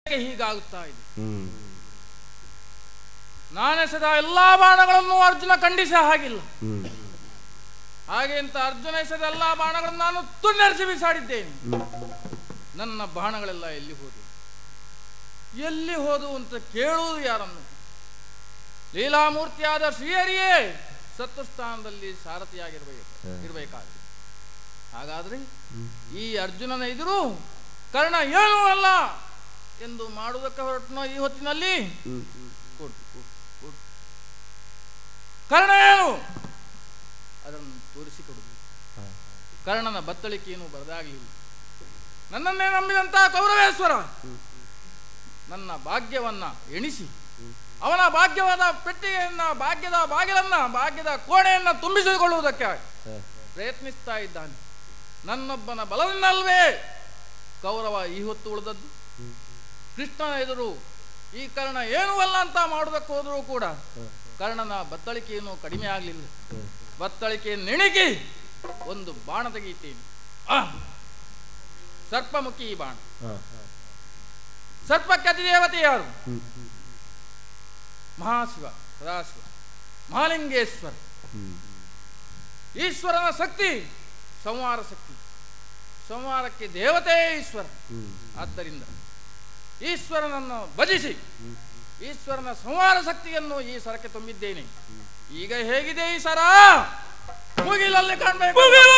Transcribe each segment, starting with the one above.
ಯಾಕೆ ಹೀಗಾಗುತ್ತಾ ಇದೆ ಹ್ಮ್ ನಾನೆಸೆದ ಎಲ್ಲಾ ಬಾಣಗಳನ್ನು ಅರ್ಜುನ ಖಂಡಿಸ ಹಾಗಿಲ್ಲ ಹ್ಮ್ ಹಾಗೆ ಅಂತ ಅರ್ಜುನ ಎಸೆದ ಎಲ್ಲಾ ಬಾಣಗಳನ್ನು ನಾನು ತುಂಡರಿಸಿ ಬಿಸಾಡಿದ್ದೇನೆ ನನ್ನ ಬಾಣಗಳೆಲ್ಲ ಎಲ್ಲಿ ಹೋದವು ಎಲ್ಲಿ ಹೋದವು ಅಂತ ಕೇಳುವುದು ಯಾರನ್ನು ಲೀಲಾಮೂರ್ತಿಯಾದ ಶ್ರೀಹರಿಯೇ ಸತ್ವಸ್ಥಾನದಲ್ಲಿ ಸಾರಥಿಯಾಗಿರ್ಬೇಕು ಇರಬೇಕಾದ್ರೆ ಹಾಗಾದ್ರೆ ಈ ಅರ್ಜುನನ ಎದುರು ಕರ್ಣ ಏನೂ ಅಲ್ಲ ಎಂದು ಮಾಡುವುದಕ್ಕೆ ಹೊರಟನೋ ಈ ಹೊತ್ತಿನಲ್ಲಿ ಹ್ಮ್ ಕೊಡು ಕೊಡು ಕೊಡು ಕರ್ಣ ಏನು ಅದನ್ನು ತೋರಿಸಿಕೊಡುವುದು ಕರ್ಣನ ಬತ್ತಳಿಕೆಯನ್ನು ಬರದಾಗಲಿಲ್ಲ ನನ್ನನ್ನೇ ನಂಬಿದಂತ ಕೌರವೇಶ್ವರ ನನ್ನ ಭಾಗ್ಯವನ್ನ ಎಣಿಸಿ ಅವನ ಭಾಗ್ಯವಾದ ಪೆಟ್ಟಿಗೆಯನ್ನ ಭಾಗ್ಯದ ಬಾಗಿಲನ್ನ ಭಾಗ್ಯದ ಕೋಣೆಯನ್ನ ತುಂಬಿಸಿಕೊಳ್ಳುವುದಕ್ಕೆ ಪ್ರಯತ್ನಿಸ್ತಾ ಇದ್ದಾನೆ ನನ್ನೊಬ್ಬನ ಬಲದಿಂದಲ್ವೇ ಕೌರವ ಈ ಹೊತ್ತು ಉಳಿದದ್ದು ಕೃಷ್ಣನ ಎದುರು ಈ ಕರ್ಣ ಏನೂ ಅಲ್ಲ ಅಂತ ಮಾಡುವುದಕ್ಕೆ ಹೋದರೂ ಕೂಡ ಕರ್ಣನ ಬತ್ತಳಿಕೆಯನ್ನು ಕಡಿಮೆ ಆಗಲಿಲ್ಲ ಬತ್ತಳಿಕೆಯನ್ನು ನೆಣಗಿ ಒಂದು ಬಾಣ ತೆಗೆಯುತ್ತೇನೆ ಆ! ಸರ್ಪಮುಖಿ ಈ ಬಾಣ ಹಾ ಸರ್ಪಕ್ಕೆ ಅತಿದೇವತೆ ಯಾರು ಹ್ಮ್ ಮಹಾಶಿವ ಸದಾಶಿವ ಮಹಾಲಿಂಗೇಶ್ವರ ಹ್ಮ್ ಈಶ್ವರನ ಶಕ್ತಿ ಸಂಹಾರ ಶಕ್ತಿ ಸಂಹಾರಕ್ಕೆ ದೇವತೆ ಈಶ್ವರ ಹ್ಮ್ ಆದ್ದರಿಂದ ಈಶ್ವರನನ್ನು ಭಜಿಸಿ ಈಶ್ವರನ ಸಂಹಾರ ಶಕ್ತಿಯನ್ನು ಈ ಸರಕ್ಕೆ ತುಂಬಿದ್ದೇನೆ ಈಗ ಹೇಗಿದೆ ಈ ಸರ ಮುಗಿಲಲ್ಲಿ ಕಾಣಬೇಕು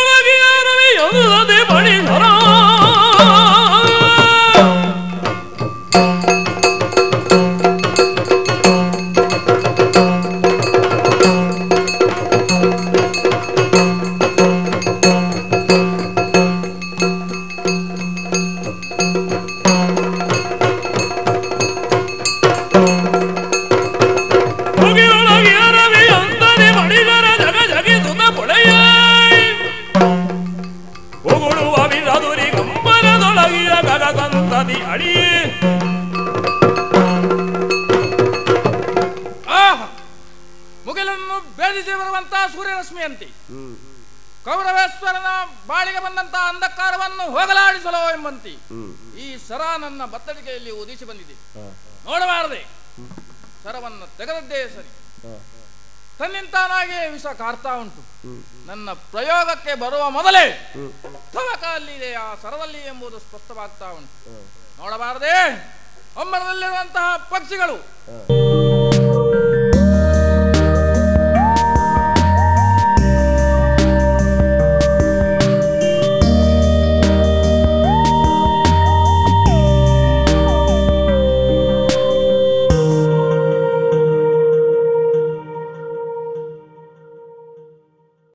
ಅಡಿಯೇ ಆಹಾ! ಮುಗಿಲನ್ನು ಭೇದಿಸಿ ಬರುವಂತಹ ಸೂರ್ಯರಶ್ಮಿಯಂತೆ ಹ್ಮ್ ಕೌರವೇಶ್ವರನ ಬಾಳಿಗೆ ಬಂದಂತಹ ಅಂಧಕಾರವನ್ನು ಹೋಗಲಾಡಿಸಲೋ ಎಂಬಂತೆ ಹ್ಮ್ ಈ ಸರ ನನ್ನ ಬತ್ತಳಿಕೆಯಲ್ಲಿ ಉದಿಸಿ ಬಂದಿದೆ ಹಾ ನೋಡಬಾರದೆ ಸರವನ್ನು ತೆಗೆದದ್ದೇ ಸರಿ ಹಾ ತನ್ನಿಂತಾನಾಗಿ ವಿಷ ಕಾರ್ತಾ ಉಂಟು ಹ್ಮ್ ನನ್ನ ಪ್ರಯೋಗಕ್ಕೆ ಬರುವ ಮೊದಲೇ ಹ್ಮ್ ತವಕ ಅಲ್ಲಿದೆ ಆ ಸರದಲ್ಲಿ ಎಂಬುದು ಸ್ಪಷ್ಟವಾಗ್ತಾ ಉಂಟು ಹಾ ನೋಡಬಾರದೆ ಅಂಬರದಲ್ಲಿರುವಂತಹ ಪಕ್ಷಿಗಳು ಹಾ